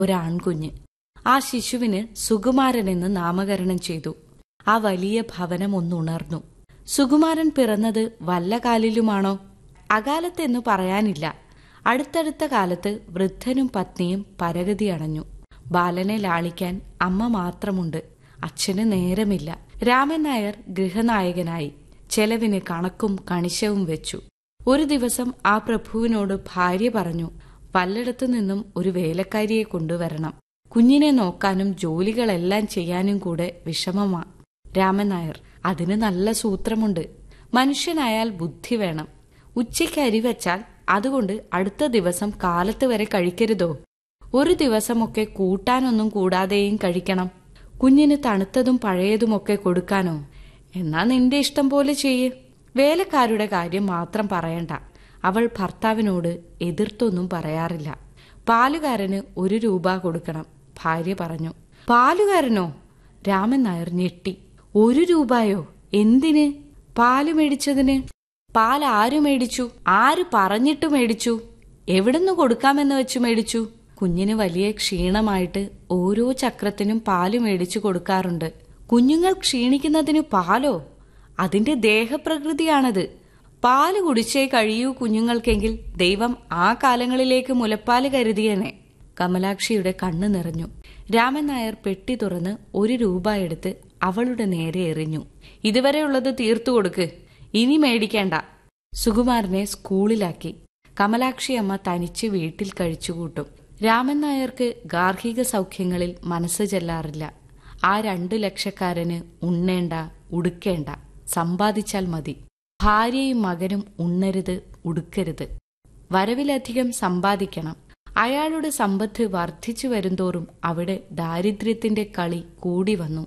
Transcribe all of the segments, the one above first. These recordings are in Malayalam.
ഒരാൺകുഞ്ഞ് ആ ശിശുവിന് സുകുമാരനെന്ന് നാമകരണം ചെയ്തു ആ വലിയ ഭവനം ഒന്നുണർന്നു സുകുമാരൻ പിറന്നത് വല്ല കാലിലുമാണോ അകാലത്തെന്ന് പറയാനില്ല അടുത്തടുത്ത കാലത്ത് വൃദ്ധനും പത്നിയും പരഗതി അടഞ്ഞു ബാലനെ ലാളിക്കാൻ അമ്മ മാത്രമുണ്ട് അച്ഛന് നേരമില്ല രാമൻ നായർ ഗൃഹനായകനായി ചെലവിന് കണക്കും കണിശവും വെച്ചു ഒരു ദിവസം ആ പ്രഭുവിനോട് ഭാര്യ പറഞ്ഞു പലയിടത്തു നിന്നും ഒരു വേലക്കാരിയെ കൊണ്ടുവരണം കുഞ്ഞിനെ നോക്കാനും ജോലികളെല്ലാം ചെയ്യാനും കൂടെ വിഷമമാ രാമൻ നായർ അതിന് നല്ല സൂത്രമുണ്ട് മനുഷ്യനായാൽ ബുദ്ധി വേണം ഉച്ചയ്ക്ക് അരി വച്ചാൽ അതുകൊണ്ട് അടുത്ത ദിവസം കാലത്ത് വരെ കഴിക്കരുതോ ഒരു ദിവസമൊക്കെ കൂട്ടാനൊന്നും കൂടാതെയും കഴിക്കണം കുഞ്ഞിന് തണുത്തതും പഴയതുമൊക്കെ കൊടുക്കാനോ എന്നാ നിന്റെ ഇഷ്ടം പോലെ ചെയ്യ് വേലക്കാരുടെ കാര്യം മാത്രം പറയണ്ട അവൾ ഭർത്താവിനോട് എതിർത്തൊന്നും പറയാറില്ല പാലുകാരന് ഒരു രൂപ കൊടുക്കണം ഭാര്യ പറഞ്ഞു പാലുകാരനോ രാമൻ നായർ ഞെട്ടി ഒരു രൂപയോ എന്തിന് പാല് മേടിച്ചതിന് പാൽ ആര് മേടിച്ചു ആര് പറഞ്ഞിട്ട് മേടിച്ചു എവിടുന്ന് കൊടുക്കാമെന്ന് വെച്ച് മേടിച്ചു കുഞ്ഞിന് വലിയ ക്ഷീണമായിട്ട് ഓരോ ചക്രത്തിനും പാല് മേടിച്ചു കൊടുക്കാറുണ്ട് കുഞ്ഞുങ്ങൾ ക്ഷീണിക്കുന്നതിന് പാലോ അതിന്റെ ദേഹപ്രകൃതിയാണത് പാല് കുടിച്ചേ കഴിയൂ കുഞ്ഞുങ്ങൾക്കെങ്കിൽ ദൈവം ആ കാലങ്ങളിലേക്ക് മുലപ്പാല് കരുതിയനെ കമലാക്ഷിയുടെ കണ്ണു നിറഞ്ഞു രാമൻ നായർ പെട്ടി തുറന്ന് ഒരു രൂപ എടുത്ത് അവളുടെ നേരെ എറിഞ്ഞു ഇതുവരെയുള്ളത് തീർത്തു കൊടുക്ക് ഇനി മേടിക്കേണ്ട സുകുമാരനെ സ്കൂളിലാക്കി കമലാക്ഷി അമ്മ തനിച്ച് വീട്ടിൽ കഴിച്ചുകൂട്ടും രാമൻ നായർക്ക് ഗാർഹിക സൗഖ്യങ്ങളിൽ മനസ്സ് ചെല്ലാറില്ല ആ രണ്ടു ലക്ഷക്കാരന് ഉണ്ണേണ്ട ഉടുക്കേണ്ട സമ്പാദിച്ചാൽ മതി ഭാര്യയും മകനും ഉണ്ണരുത് ഉടുക്കരുത് വരവിലധികം സമ്പാദിക്കണം അയാളുടെ സമ്പത്ത് വർദ്ധിച്ചു വരുംതോറും അവിടെ ദാരിദ്ര്യത്തിന്റെ കളി കൂടി വന്നു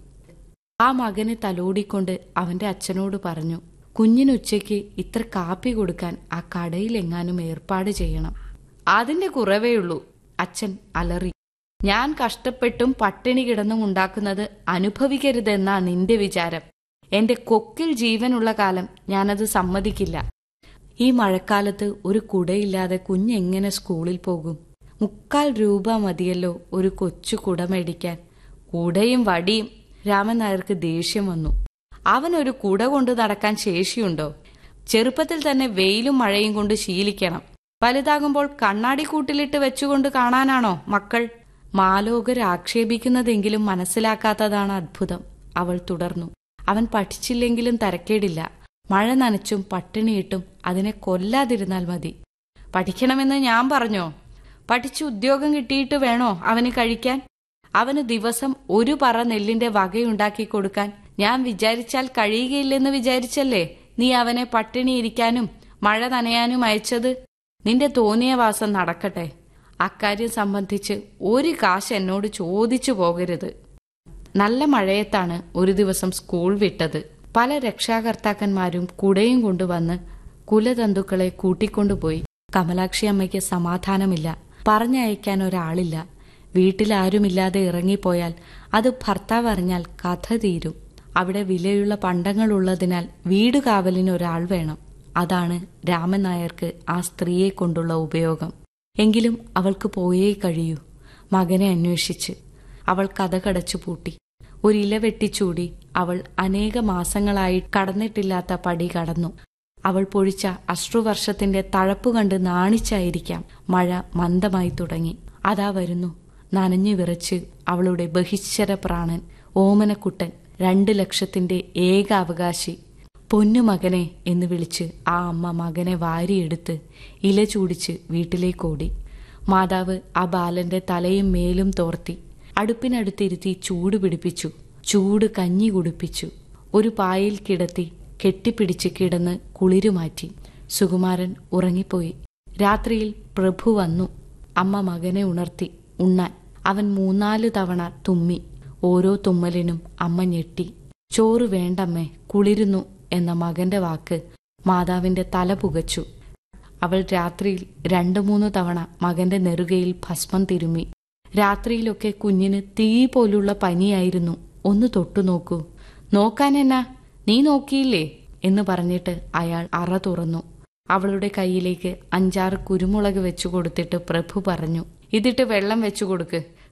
ആ മകനെ തലോടിക്കൊണ്ട് അവന്റെ അച്ഛനോട് പറഞ്ഞു കുഞ്ഞിനുച്ചയ്ക്ക് ഇത്ര കാപ്പി കൊടുക്കാൻ ആ കടയിലെങ്ങാനും ഏർപ്പാട് ചെയ്യണം അതിന്റെ കുറവേയുള്ളൂ അച്ഛൻ അലറി ഞാൻ കഷ്ടപ്പെട്ടും പട്ടിണി കിടന്നും ഉണ്ടാക്കുന്നത് അനുഭവിക്കരുതെന്നാ നിന്റെ വിചാരം എന്റെ കൊക്കിൽ ജീവനുള്ള കാലം ഞാനത് സമ്മതിക്കില്ല ഈ മഴക്കാലത്ത് ഒരു കുടയില്ലാതെ കുഞ്ഞെങ്ങനെ സ്കൂളിൽ പോകും മുക്കാൽ രൂപ മതിയല്ലോ ഒരു കൊച്ചു കുട മേടിക്കാൻ കുടയും വടിയും രാമൻ നായർക്ക് ദേഷ്യം വന്നു അവൻ ഒരു കുട കൊണ്ട് നടക്കാൻ ശേഷിയുണ്ടോ ചെറുപ്പത്തിൽ തന്നെ വെയിലും മഴയും കൊണ്ട് ശീലിക്കണം വലുതാകുമ്പോൾ കണ്ണാടി കൂട്ടിലിട്ട് വെച്ചുകൊണ്ട് കാണാനാണോ മക്കൾ മാലോകർ ആക്ഷേപിക്കുന്നതെങ്കിലും മനസ്സിലാക്കാത്തതാണ് അത്ഭുതം അവൾ തുടർന്നു അവൻ പഠിച്ചില്ലെങ്കിലും തരക്കേടില്ല മഴ നനച്ചും പട്ടിണിയിട്ടും അതിനെ കൊല്ലാതിരുന്നാൽ മതി പഠിക്കണമെന്ന് ഞാൻ പറഞ്ഞോ പഠിച്ച് ഉദ്യോഗം കിട്ടിയിട്ട് വേണോ അവന് കഴിക്കാൻ അവന് ദിവസം ഒരു പറ നെല്ലിന്റെ വകയുണ്ടാക്കി കൊടുക്കാൻ ഞാൻ വിചാരിച്ചാൽ കഴിയുകയില്ലെന്ന് വിചാരിച്ചല്ലേ നീ അവനെ പട്ടിണിയിരിക്കാനും മഴ നനയാനും അയച്ചത് നിന്റെ തോന്നിയ വാസം നടക്കട്ടെ അക്കാര്യം സംബന്ധിച്ച് ഒരു കാശ് എന്നോട് ചോദിച്ചു പോകരുത് നല്ല മഴയത്താണ് ഒരു ദിവസം സ്കൂൾ വിട്ടത് പല രക്ഷാകർത്താക്കന്മാരും കുടയും കൊണ്ടുവന്ന് കുലതന്തുക്കളെ കൂട്ടിക്കൊണ്ടുപോയി കമലാക്ഷി അമ്മയ്ക്ക് സമാധാനമില്ല പറഞ്ഞയക്കാൻ ഒരാളില്ല വീട്ടിലാരുമില്ലാതെ ഇറങ്ങിപ്പോയാൽ അത് ഭർത്താവ് അറിഞ്ഞാൽ കഥ തീരും അവിടെ വിലയുള്ള പണ്ടങ്ങളുള്ളതിനാൽ വീട് കാവലിന് ഒരാൾ വേണം അതാണ് രാമൻ നായർക്ക് ആ സ്ത്രീയെ കൊണ്ടുള്ള ഉപയോഗം എങ്കിലും അവൾക്ക് പോയേ കഴിയൂ മകനെ അന്വേഷിച്ച് അവൾ കഥകടച്ചു പൂട്ടി ഒരില വെട്ടിച്ചൂടി അവൾ അനേക മാസങ്ങളായി കടന്നിട്ടില്ലാത്ത പടി കടന്നു അവൾ പൊഴിച്ച അശ്രുവർഷത്തിന്റെ തഴപ്പു കണ്ട് നാണിച്ചായിരിക്കാം മഴ മന്ദമായി തുടങ്ങി അതാ വരുന്നു നനഞ്ഞു വിറച്ച് അവളുടെ ബഹിശ്വര പ്രാണൻ ഓമനക്കുട്ടൻ രണ്ട് ലക്ഷത്തിന്റെ ഏക അവകാശി പൊന്നു മകനെ എന്ന് വിളിച്ച് ആ അമ്മ മകനെ വാരിയെടുത്ത് ഇല ചൂടിച്ച് വീട്ടിലേക്കോടി മാതാവ് ആ ബാലന്റെ തലയും മേലും തോർത്തി അടുപ്പിനടുത്തിരുത്തി ചൂട് പിടിപ്പിച്ചു ചൂട് കഞ്ഞി കുടിപ്പിച്ചു ഒരു പായിൽ കിടത്തി കെട്ടിപ്പിടിച്ച് കിടന്ന് കുളിരുമാറ്റി സുകുമാരൻ ഉറങ്ങിപ്പോയി രാത്രിയിൽ പ്രഭു വന്നു അമ്മ മകനെ ഉണർത്തി ഉണ്ണാൻ അവൻ മൂന്നാല് തവണ തുമ്മി ഓരോ തുമ്മലിനും അമ്മ ഞെട്ടി ചോറ് വേണ്ടമ്മേ കുളിരുന്നു എന്ന മകന്റെ വാക്ക് മാതാവിന്റെ തല പുകച്ചു അവൾ രാത്രിയിൽ രണ്ടു മൂന്ന് തവണ മകന്റെ നെറുകയിൽ ഭസ്മം തിരുമ്മി രാത്രിയിലൊക്കെ കുഞ്ഞിന് തീ പോലുള്ള പനിയായിരുന്നു ഒന്ന് തൊട്ടു നോക്കൂ നോക്കാനെന്നാ നീ നോക്കിയില്ലേ എന്ന് പറഞ്ഞിട്ട് അയാൾ അറ തുറന്നു അവളുടെ കയ്യിലേക്ക് അഞ്ചാറ് കുരുമുളക് വെച്ചു കൊടുത്തിട്ട് പ്രഭു പറഞ്ഞു ഇതിട്ട് വെള്ളം വെച്ചു കൊടുക്ക്